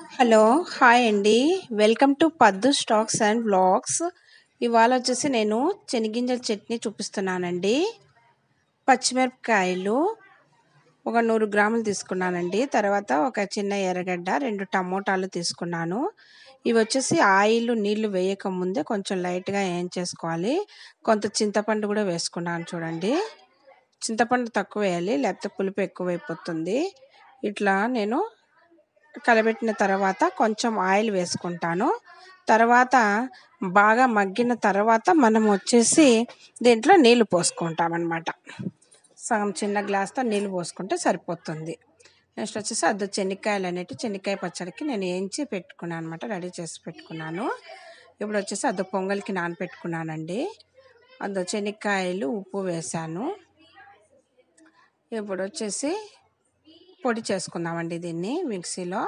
hello hi అండి welcome to Paddu stocks and blogs ఇవాళ వచ్చేసి నేను శనగింజల చట్నీ చూపిస్తున్నానండి పచ్చిమిరపకాయలు ఒక నూరు గ్రాములు తీసుకున్నానండి తర్వాత ఒక చిన్న ఎర్రగడ్డ రెండు టమోటాలు తీసుకున్నాను ఇవి వచ్చేసి ఆయిల్ నీళ్లు వేయక ముందే కొంచెం లైట్గా ఏం చేసుకోవాలి కొంత చింతపండు కూడా వేసుకున్నాను చూడండి చింతపండు తక్కువ వేయాలి లేకపోతే పులుపు ఎక్కువైపోతుంది ఇట్లా నేను కలబెట్టిన తర్వాత కొంచెం ఆయిల్ వేసుకుంటాను తర్వాత బాగా మగ్గిన తర్వాత మనం వచ్చేసి దీంట్లో నీళ్లు పోసుకుంటాం అనమాట సగం చిన్న గ్లాస్తో నీళ్ళు పోసుకుంటే సరిపోతుంది నెక్స్ట్ వచ్చేసి అద్దు చెనిక్కాయలు అనేవి చెనిక్కాయ పచ్చడికి నేను వేయించి పెట్టుకున్నాను అనమాట రెడీ చేసి పెట్టుకున్నాను ఇప్పుడు వచ్చేసి అద్దు పొంగల్కి నానపెట్టుకున్నానండి అద్దు చెనిక్కాయలు ఉప్పు వేసాను ఇప్పుడు వచ్చేసి పొడి చేసుకుందామండి దీన్ని మిక్సీలో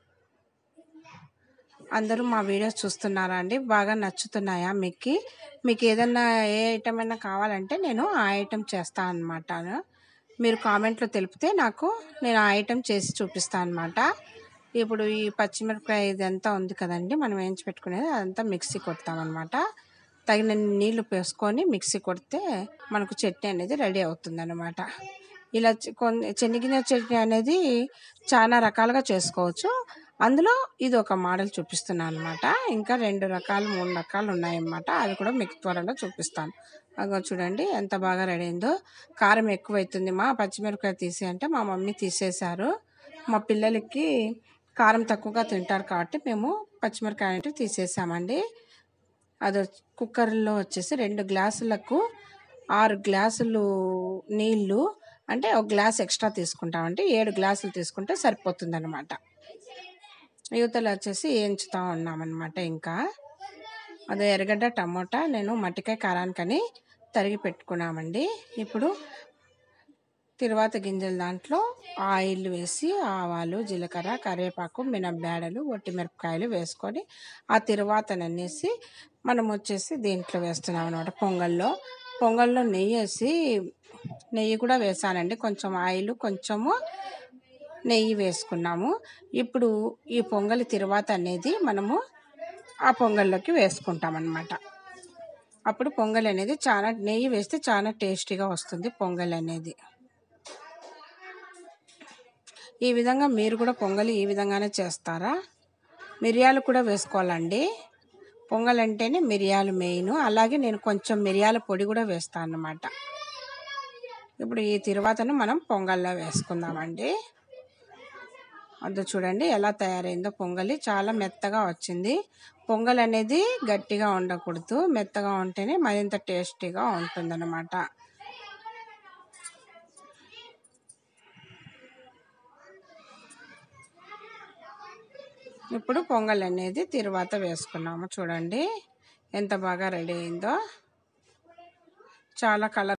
అందరూ మా వీడియోస్ చూస్తున్నారా అండి బాగా నచ్చుతున్నాయా మీకు మీకు ఏదన్నా ఏ ఐటమ్ అయినా కావాలంటే నేను ఆ ఐటమ్ చేస్తాను అనమాట మీరు కామెంట్లో తెలిపితే నాకు నేను ఆ ఐటమ్ చేసి చూపిస్తాను అనమాట ఇప్పుడు ఈ పచ్చిమిరపకాయ ఇదంతా ఉంది కదండి మనం వేయించి పెట్టుకునేది అదంతా మిక్సీ కొడతామన్నమాట తగిన నీళ్లు పోసుకొని మిక్సీ కొడితే మనకు చట్నీ అనేది రెడీ అవుతుంది అనమాట ఇలా కొన్ని శనగింజ చట్నీ అనేది చాలా రకాలుగా చేసుకోవచ్చు అందులో ఇది ఒక మోడల్ చూపిస్తున్నాను అనమాట ఇంకా రెండు రకాలు మూడు రకాలు ఉన్నాయన్నమాట అవి కూడా మీకు త్వరలో చూపిస్తాను అగో చూడండి ఎంత బాగా రెడీ అయిందో కారం ఎక్కువ అవుతుంది మా పచ్చిమిరపకాయ తీసి అంటే మా మమ్మీ తీసేశారు మా పిల్లలకి కారం తక్కువగా తింటారు కాబట్టి మేము పచ్చిమిరపకాయ అంటే తీసేసామండి అది కుక్కర్లో వచ్చేసి రెండు గ్లాసులకు ఆరు గ్లాసులు నీళ్ళు అంటే ఒక గ్లాస్ ఎక్స్ట్రా తీసుకుంటామంటే ఏడు గ్లాసులు తీసుకుంటే సరిపోతుంది అనమాట యువతలు వచ్చేసి వేయించుతూ ఉన్నామన్నమాట ఇంకా అదే ఎర్రగడ్డ టమోటా నేను మట్టికాయ కారానికని తరిగి పెట్టుకున్నామండి ఇప్పుడు తిరువాత గింజల దాంట్లో ఆయిల్ వేసి ఆవాలు జీలకర్ర కరివేపాకు మినపబేడలు ఒట్టి మిరపకాయలు వేసుకొని ఆ తిరువాతననేసి మనం వచ్చేసి దీంట్లో వేస్తున్నాం అనమాట పొంగల్లో పొంగల్లో నెయ్యి వేసి నెయ్యి కూడా వేసానండి కొంచెం ఆయిల్ కొంచెము నెయ్యి వేసుకున్నాము ఇప్పుడు ఈ పొంగలి తిరువాత అనేది మనము ఆ పొంగల్లోకి వేసుకుంటాం అన్నమాట అప్పుడు పొంగల్ అనేది చాలా నెయ్యి వేస్తే చాలా టేస్టీగా వస్తుంది పొంగల్ అనేది ఈ విధంగా మీరు కూడా పొంగలి ఈ విధంగానే చేస్తారా మిరియాలు కూడా వేసుకోవాలండి పొంగల్ అంటేనే మిరియాలు మెయిన్ అలాగే నేను కొంచెం మిరియాల పొడి కూడా వేస్తాను అన్నమాట ఇప్పుడు ఈ తిరువాతను మనం పొంగల్లో వేసుకుందామండి అది చూడండి ఎలా తయారైందో పొంగలి చాలా మెత్తగా వచ్చింది పొంగల్ అనేది గట్టిగా ఉండకూడదు మెత్తగా ఉంటేనే మరింత టేస్టీగా ఉంటుందన్నమాట ఇప్పుడు పొంగల్ అనేది తిరువాత వేసుకున్నాము చూడండి ఎంత బాగా రెడీ అయిందో చాలా కలర్